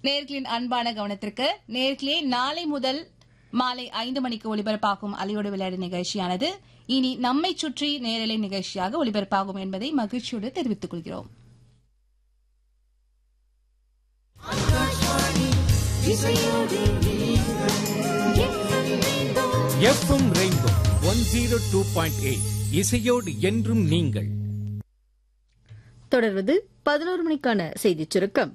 நேர்களின் அன்பான கவனத்திற்கு நேர்களே நாளை முதல் மாலை ஐந்து மணிக்கு ஒலிபரப்பாகும் அலையோடு விளையாடு நிகழ்ச்சியானது இனி நம்மை சுற்றி நேரலை நிகழ்ச்சியாக ஒலிபரப்பாகும் என்பதை மகிழ்ச்சியோடு தெரிவித்துக் கொள்கிறோம் FM Rainbow one zero two point eight இசையோடு என்றும் நீங்கள் தொடர்வது பதினோரு மணிக்கான செய்திச் சுருக்கம்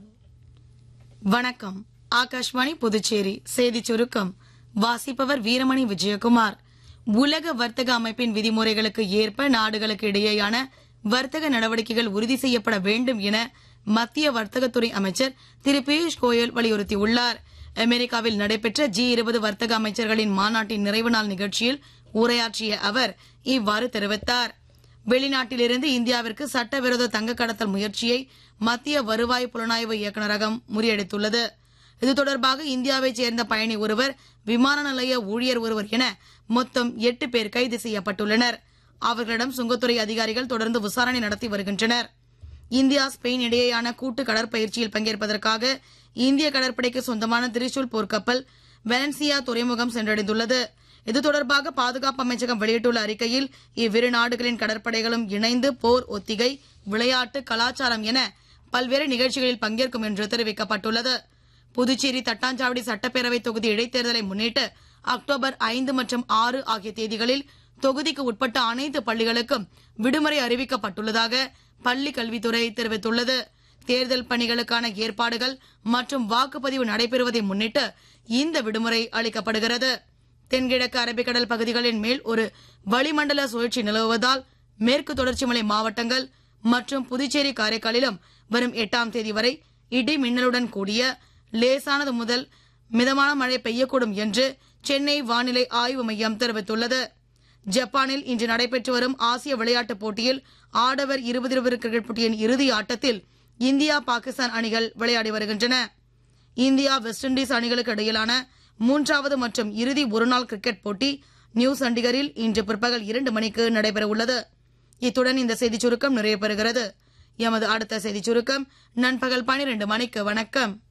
வணக்கம் ஆகாஷ்வாணி புதுச்சேரி செய்திச் சுருக்கம் வாசிப்பவர் வீரமணி விஜயகுமார் உலக வர்த்தக அமைப்பின் விதிமுறைகளுக்கு ஏற்ப நாடுகளுக்கு இடையேயான வர்த்தக நடவடிக்கைகள் உறுதி செய்யப்பட வேண்டும் என மத்திய வர்த்தகத்துறை அமைச்சர் திரு பியூஷ் கோயல் வலியுறுத்தியுள்ளார் அமெரிக்காவில் நடைபெற்ற ஜி இருபது வர்த்தக அமைச்சர்களின் மாநாட்டின் நிறைவு நாள் நிகழ்ச்சியில் உரையாற்றிய அவர் இவ்வாறு தெரிவித்தார் வெளிநாட்டிலிருந்து இந்தியாவிற்கு சட்டவிரோத தங்க கடத்தல் முயற்சியை மத்திய வருவாய் புலனாய்வு இயக்குநரகம் முறியடித்துள்ளது இது தொடர்பாக இந்தியாவைச் சேர்ந்த பயணி ஒருவர் விமான நிலைய ஊழியர் ஒருவர் என மொத்தம் எட்டு பேர் கைது செய்யப்பட்டுள்ளனர் அவர்களிடம் சுங்கத்துறை அதிகாரிகள் தொடர்ந்து விசாரணை நடத்தி வருகின்றனர் இந்தியா ஸ்பெயின் இடையேயான கூட்டு கடற்பயிற்சியில் பங்கேற்பதற்காக இந்திய கடற்படைக்கு சொந்தமான திரிசூல் போர்க்கப்பல் வெலன்சியா துறைமுகம் சென்றடைந்துள்ளது இது தொடர்பாக பாதுகாப்பு அமைச்சகம் வெளியிட்டுள்ள அறிக்கையில் இவ்விரு நாடுகளின் கடற்படைகளும் இணைந்து போர் ஒத்திகை விளையாட்டு கலாச்சாரம் என பல்வேறு நிகழ்ச்சிகளில் பங்கேற்கும் என்று தெரிவிக்கப்பட்டுள்ளது புதுச்சேரி தட்டாஞ்சாவடி சட்டப்பேரவை தொகுதி இடைத்தேர்தலை முன்னிட்டு அக்டோபர் ஐந்து மற்றும் ஆறு ஆகிய தேதிகளில் தொகுதிக்கு உட்பட்ட அனைத்து பள்ளிகளுக்கும் விடுமுறை அறிவிக்கப்பட்டுள்ளதாக பள்ளி கல்வித்துறை தெரிவித்துள்ளது தேர்தல் பணிகளுக்கான ஏற்பாடுகள் மற்றும் வாக்குப்பதிவு நடைபெறுவதை முன்னிட்டு இந்த விடுமுறை அளிக்கப்படுகிறது தென்கிழக்கு அரபிக்கடல் பகுதிகளின் மேல் ஒரு வளிமண்டல சுழற்சி நிலவுவதால் மேற்கு தொடர்ச்சி மலை மாவட்டங்கள் மற்றும் புதுச்சேரி காரைக்காலிலும் வரும் எட்டாம் தேதி வரை இடி மின்னலுடன் கூடிய லேசானது முதல் மிதமான மழை பெய்யக்கூடும் என்று சென்னை வானிலை ஆய்வு மையம் தெரிவித்துள்ளது ஜப்பானில் இன்று நடைபெற்று வரும் ஆசிய விளையாட்டுப் போட்டியில் ஆடவர் இருபது இருபது கிரிக்கெட் போட்டியின் இறுதி ஆட்டத்தில் இந்தியா பாகிஸ்தான் அணிகள் விளையாடி வருகின்றன இந்தியா வெஸ்ட் இண்டீஸ் அணிகளுக்கு இடையிலான மூன்றாவது மற்றும் இறுதி ஒருநாள் கிரிக்கெட் போட்டி நியூ சண்டிகரில் இன்று பிற்பகல் இரண்டு மணிக்கு நடைபெறவுள்ளது இத்துடன் இந்த செய்திச் சுருக்கம் நிறைவு பெறுகிறது எமது அடுத்த செய்திச் சுருக்கம் நண்பகல் பனிரெண்டு மணிக்கு வணக்கம்